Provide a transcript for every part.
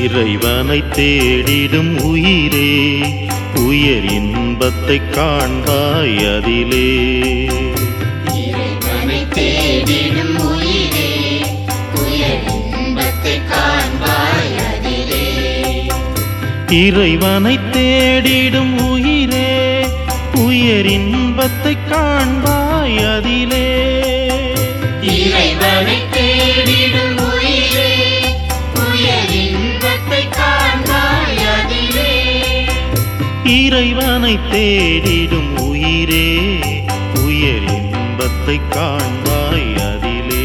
இறைவனை தேடிடும் உயிரே உயர் இன்பத்தை காண்பாய் அதிலே இறைவனை தேடிடும் உயிரே உயர் இன்பத்தை காண்பாய் அதிலே இறைவனை தேடிடும் உயிரே உயர் இன்பத்தை காண்பாய் அதிலே இறைவனை தேடிடும் உயிரே உயர் இன்பத்தை காண்பாய் அதிலே இறைவனை தேடிடும் உயிரே உயர் இன்பத்தை காண்பாய் அதிலே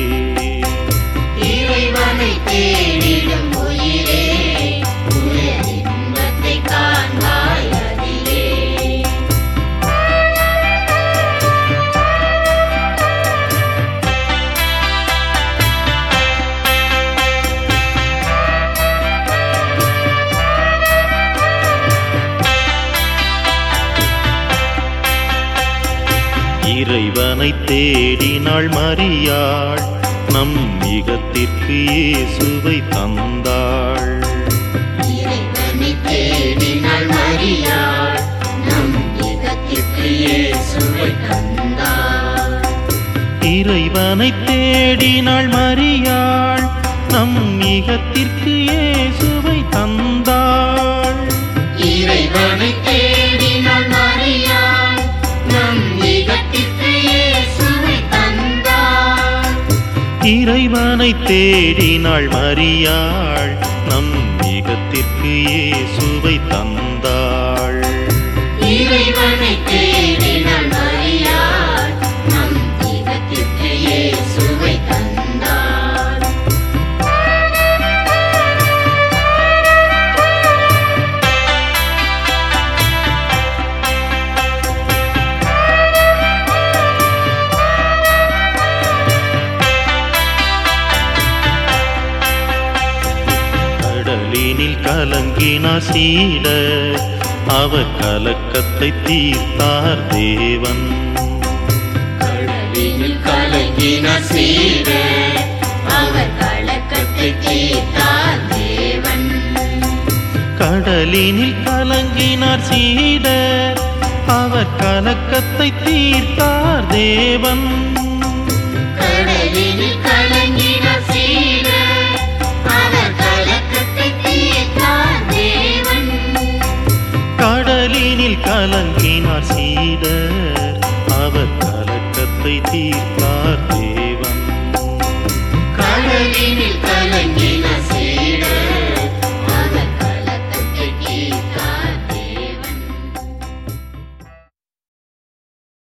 இறைவனை தேடிடும் உயிரே உயர் இன்பத்தை காண்பாய் அதிலே இறைவனை தேடினாள் மரியாள் நம் இகத்திற்கு இயேசுவை தந்தாள் இறைவனை தேடினாள் மரியாள் நம் யுகத்திற்கு இயேசுவை தந்தாள் இறைவனை தேடினாள் மரியாள் நம் இகத்திற்கு இயேசுவை தந்தாள் இறைவனை தேடினாள் மரியாள் நம் யுகத்திற்கு இயேசுவை தந்தாள் இறைவனை தேடினாள் மரியாள் நம் இகத்திற்கு இயேசுவை தந்தாள் இறைவனை தேடினாள் மரியாள் நம் யுகத்திற்கு இயேசுவை தந்தாள் கடலினில் கலங்கினார் சீடர் அவர் கலக்கத்தை தீர்த்தார் தேவன் கடலில் கலங்கின சீர அவர் கலக்கத்தை தீர்த்தார் தேவன் கடலினில் கலங்கினார் சீடர் அவர் கலக்கத்தை தீர்த்தார் தேவன் கடலில் கலங்கின சீர அவர் கலக்கத்தை தீர்த்தார் தேவன் கடலினில் கலங்கினார் சீடர் அவர் கலக்கத்தை தீர்த்தார் தேவன் கடலில்